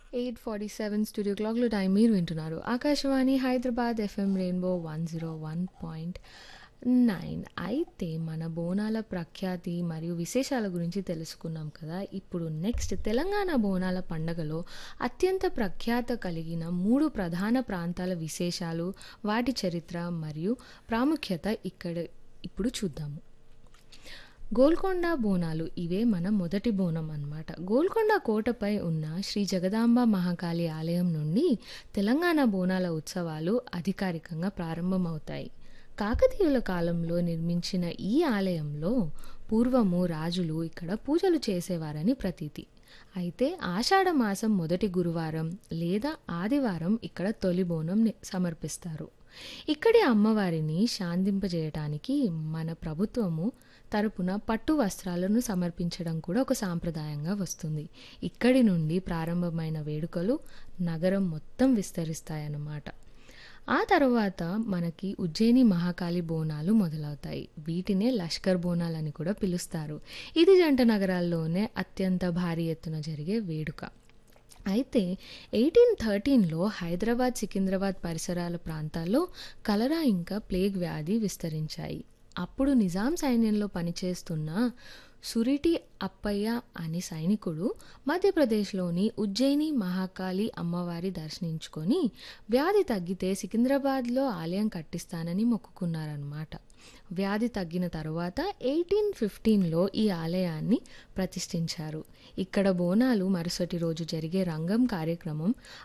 eight forty seven studio క్లాక్లో time మీరు వింటున్నారు Akashvani Hyderabad FM rainbow one zero one point nine అయితే మన బోనాల ప్రఖ్యాతి మరియు విశేషాల గురించి తెలుసుకున్నాం కదా ఇప్పుడు నెక్స్ట్ తెలంగాణ బోనాల పండగలో అత్యంత ప్రఖ్యాత కలిగిన మూడు ప్రధాన ప్రాంతాల విశేషాలు వాటి చరిత్ర మరియు ప్రాముఖ్యత ఇక్కడ ఇప్పుడు చూద్దాము గోల్కొండ బోనాలు ఇవే మన మొదటి బోనం అన్నమాట గోల్కొండ కోటపై ఉన్న శ్రీ జగదాంబ మహాకాళి ఆలయం నుండి తెలంగాణ బోనాల ఉత్సవాలు అధికారికంగా ప్రారంభమవుతాయి కాకతీయుల కాలంలో నిర్మించిన ఈ ఆలయంలో పూర్వము రాజులు ఇక్కడ పూజలు చేసేవారని ప్రతీతి అయితే ఆషాఢ మాసం మొదటి గురువారం లేదా ఆదివారం ఇక్కడ తొలి బోనం ని- సమర్పిస్తారు ఇక్కడి అమ్మవారిని శాంతింపజేయటానికి మన ప్రభుత్వము తరపున పట్టు వస్త్రాలను సమర్పించడం కూడా ఒక సాంప్రదాయంగా వస్తుంది ఇక్కడి నుండి ప్రారంభమైన వేడుకలు నగరం మొత్తం విస్తరిస్తాయన్నమాట ఆ తర్వాత మనకి ఉజ్జయిని మహాకాళి బోనాలు మొదలవుతాయి వీటినే లష్కర్ బోనాలని కూడా పిలుస్తారు ఇది జంట నగరాల్లోనే అత్యంత భారీ ఎత్తున జరిగే వేడుక అయితే ఎయిటీన్ థర్టీన్లో హైదరాబాద్ సికింద్రాబాద్ పరిసరాల ప్రాంతాల్లో కలరా ఇంకా ప్లేగ్ వ్యాధి విస్తరించాయి అప్పుడు నిజాం సైన్యంలో పనిచేస్తున్న సురిటి అప్పయ్య అనే సైనికుడు మధ్యప్రదేశ్లోని ఉజ్జయిని మహాకాళి అమ్మవారి దర్శించుకొని వ్యాధి తగ్గితే సికింద్రాబాద్లో ఆలయం కట్టిస్తానని మొక్కుకున్నారన్నమాట వ్యాధి తగ్గిన తరువాత ఎయిటీన్ ఫిఫ్టీన్లో ఈ ఆలయాన్ని ప్రతిష్ఠించారు ఇక్కడ బోనాలు మరుసటి రోజు జరిగే రంగం కార్యక్రమం